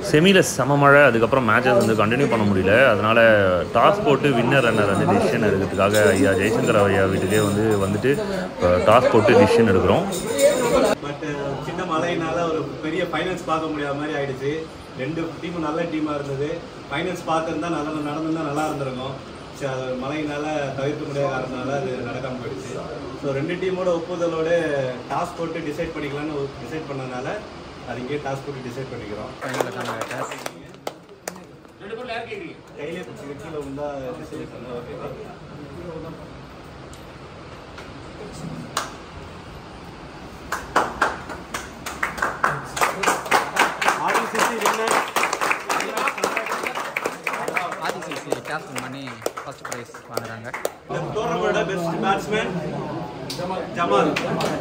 செமியில் செம மழை அதுக்கப்புறம் மேட்சஸ் வந்து கண்டினியூ பண்ண முடியல அதனால் டாஸ் போட்டு வின்னர் ரன்னர் வந்து டிசிஷன் எடுக்கிறதுக்காக ஐயா ஜெய்சங்கர் ஐயா வீட்டுக்கே வந்து வந்துட்டு டாஸ் போட்டு டிசிஷன் எடுக்கிறோம் பட் சின்ன மழையினால ஒரு பெரிய ஃபைனல்ஸ் பார்க்க முடியாத மாதிரி ஆயிடுச்சு ரெண்டு டீமும் நல்ல டீமாக இருந்தது ஃபைனல்ஸ் பார்த்துருந்தா நல்லா நடந்திருந்தா நல்லா இருந்திருக்கும் சரி அது மழையினால தவிர்க்க முடியாத காரணனால அது நடக்காமல் போயிடுச்சு ஸோ ரெண்டு டீமோட ஒப்புதலோட டாஸ் போட்டு டிசைட் பண்ணிக்கலாம்னு டிசைட் பண்ணனால அது இங்கேயே டாஸ் போட்டு டிசைட் பண்ணிக்கிறோம் கையிலே பிடிச்சி கீழே உண்டா டிசைட் பண்ண ஓகே ஆர்டிசிசி வின்னர் ஆதிசிசி கேப்டன் பண்ணி ஃபர்ஸ்ட் ப்ரைஸ் வாங்குறாங்க இந்த டோர்னமெண்டோட பெஸ்ட் பேட்ஸ்மேன் ஜமால்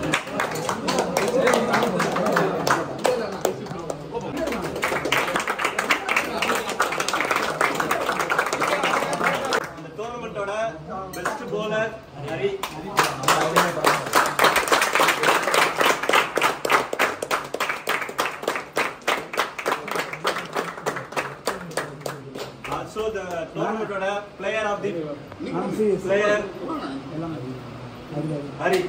இந்த டோர்னமெண்டோட best bowler Hari also the டோர்னமெண்டோட player of the player Hari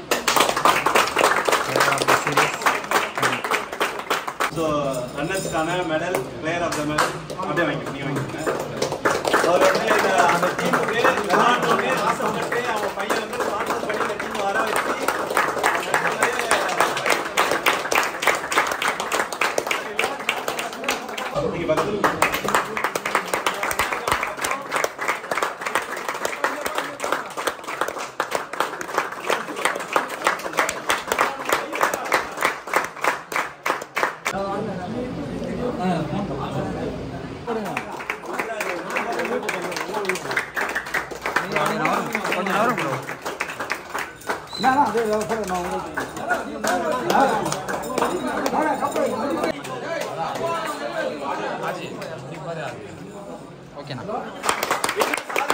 so ரன்னர்ஸ்க்கான medal player of the medal அப்படியே வாங்கிக்கணும் நீ வாங்கிக்கோங்க அவர் வந்து இந்த அந்த டீமுக்கு விளையாடணும்னு ஆசைப்பட்டு அவன் பையன் வந்து ஸ்பான்சர் பண்ணி இந்த டீம் வர வச்சு நீங்க பக்கத்துல கொஞ்சம் நேரம் ப்ரோ ஓகேண்ணா